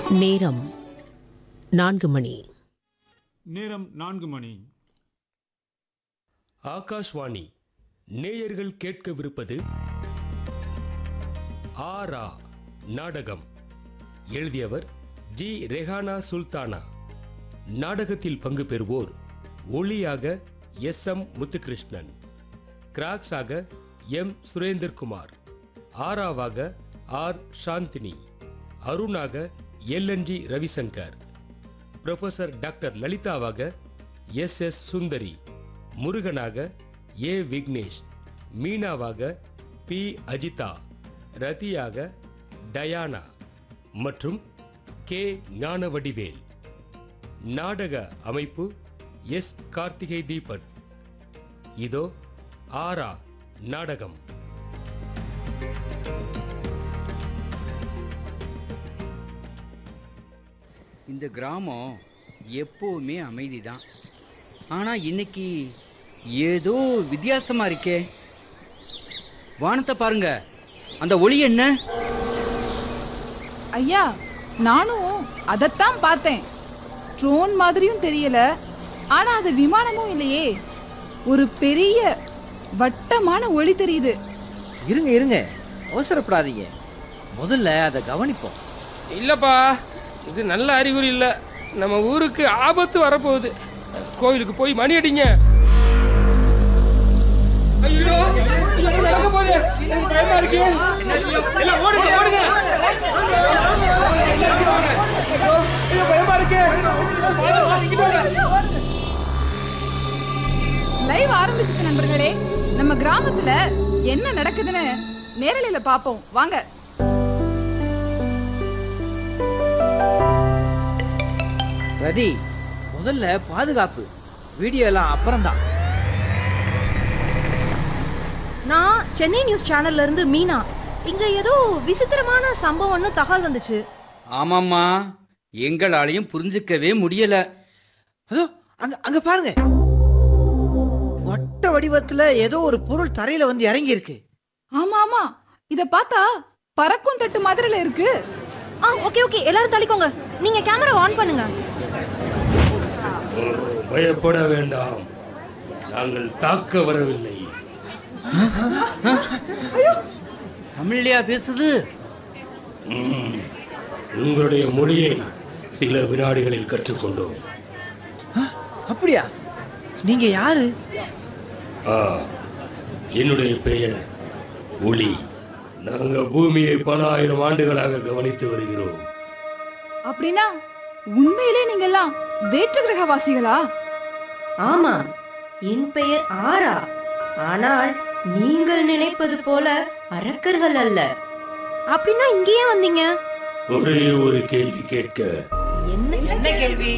நேரம் நான்கு மணி நேரம் நான்கு மணி ஆகாஷ்வாணி நேயர்கள் கேட்கவிருப்பது ஆரா நாடகம் எழுதியவர் ஜி ரெஹானா சுல்தானா நாடகத்தில் பங்கு பெறுவோர் ஒளியாக எஸ் எம் முத்துகிருஷ்ணன் கிராக்ஸாக எம் சுரேந்தர்குமார் ஆராவாக ஆர் சாந்தினி அருணாக எல்என்ஜி ரவிசங்கர் ப்ரொஃபசர் டாக்டர் லலிதாவாக எஸ் எஸ் சுந்தரி முருகனாக ஏ விக்னேஷ் மீனாவாக பி அஜிதா ரதியாக டயானா மற்றும் கே ஞானவடிவேல் நாடக அமைப்பு எஸ் கார்த்திகை தீபன் இதோ ஆரா நாடகம் இந்த கிராமம் எப்போவுமே அமைதி தான் ஆனால் இன்னைக்கு ஏதோ வித்தியாசமா இருக்கே வானத்தை பாருங்க அந்த ஒளி என்ன ஐயா நானும் அதைத்தான் பார்த்தேன் ட்ரோன் மாதிரியும் தெரியல ஆனா அது விமானமும் இல்லையே ஒரு பெரிய வட்டமான ஒளி தெரியுது இருங்க இருங்க அவசரப்படாதீங்க முதல்ல அதை கவனிப்போம் இல்லப்பா இது நல்ல அறிகுறி இல்ல நம்ம ஊருக்கு ஆபத்து வரப்போகுது கோயிலுக்கு போய் மணி அடிங்க ஐயோ இது என்ன நடக்க போகுது எனக்கு பயமா இருக்கு எல்லாம் ஓடுங்க ஓடுங்க ஐயோ, பயமா இருக்கு லைவ் ஆரம்பிச்சிச்சு நண்பர்களே நம்ம கிராமத்துல என்ன நடக்குதுன்னு நேரலையில பாப்போம் வாங்க ரதி முதல்ல பாதுகாப்பு வீடியோ எல்லாம் அப்புறம்தான் நான் சென்னை நியூஸ் சேனல்ல இருந்து மீனா இங்க ஏதோ விசித்திரமான சம்பவம்னு தகவல் வந்துச்சு ஆமாம்மா எங்களாலையும் புரிஞ்சுக்கவே முடியல அதோ அங்க அங்க பாருங்க வட்ட வடிவத்துல ஏதோ ஒரு பொருள் தரையில வந்து இறங்கி இருக்கு ஆமா ஆமா இத பார்த்தா பறக்கும் தட்டு மாதிரில இருக்கு ஆ ஓகே ஓகே எல்லாரும் தள்ளிக்கோங்க நீங்க கேமரா ஆன் பண்ணுங்க பயப்பட வேண்டாம் நாங்கள் தாக்க வரவில்லை தமிழ்லையா பேசுது உங்களுடைய மொழியை சில வினாடிகளில் கற்றுக்கொண்டோம் ஆ, அப்படியா நீங்க யாரு ஆ என்னுடைய பெயர் ஒளி நாங்க பூமியை பல ஆயிரம் ஆண்டுகளாக கவனித்து வருகிறோம் அப்படின்னா உண்மையிலே நீங்க எல்லாம் வேற்று கிரகவாசிகளா ஆமா என் பெயர் ஆரா ஆனால் நீங்கள் நினைப்பது போல அரக்கர்கள் அல்ல அப்படின்னா இங்கேயே வந்தீங்க ஒரே ஒரு கேள்வி கேட்க என்ன என்ன கேள்வி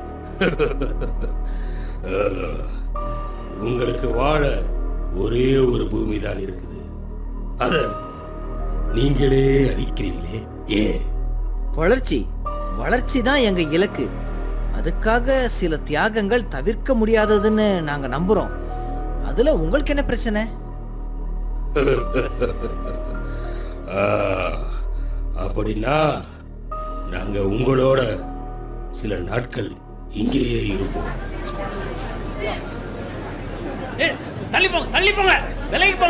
உங்களுக்கு வாழ ஒரே ஒரு பூமி தான் இருக்குது அத நீங்களே அழிக்கிறீங்களே ஏன் வளர்ச்சி வளர்ச்சி தான் எங்க இலக்கு அதுக்காக சில தியாகங்கள் தவிர்க்க முடியாததுன்னு நாங்க நம்புறோம் அதுல உங்களுக்கு என்ன பிரச்சனை ஆ, அப்படின்னா நாங்க உங்களோட சில நாட்கள் இங்கேயே இருப்போம் தள்ளி போங்க தள்ளி போங்க விலகி போங்க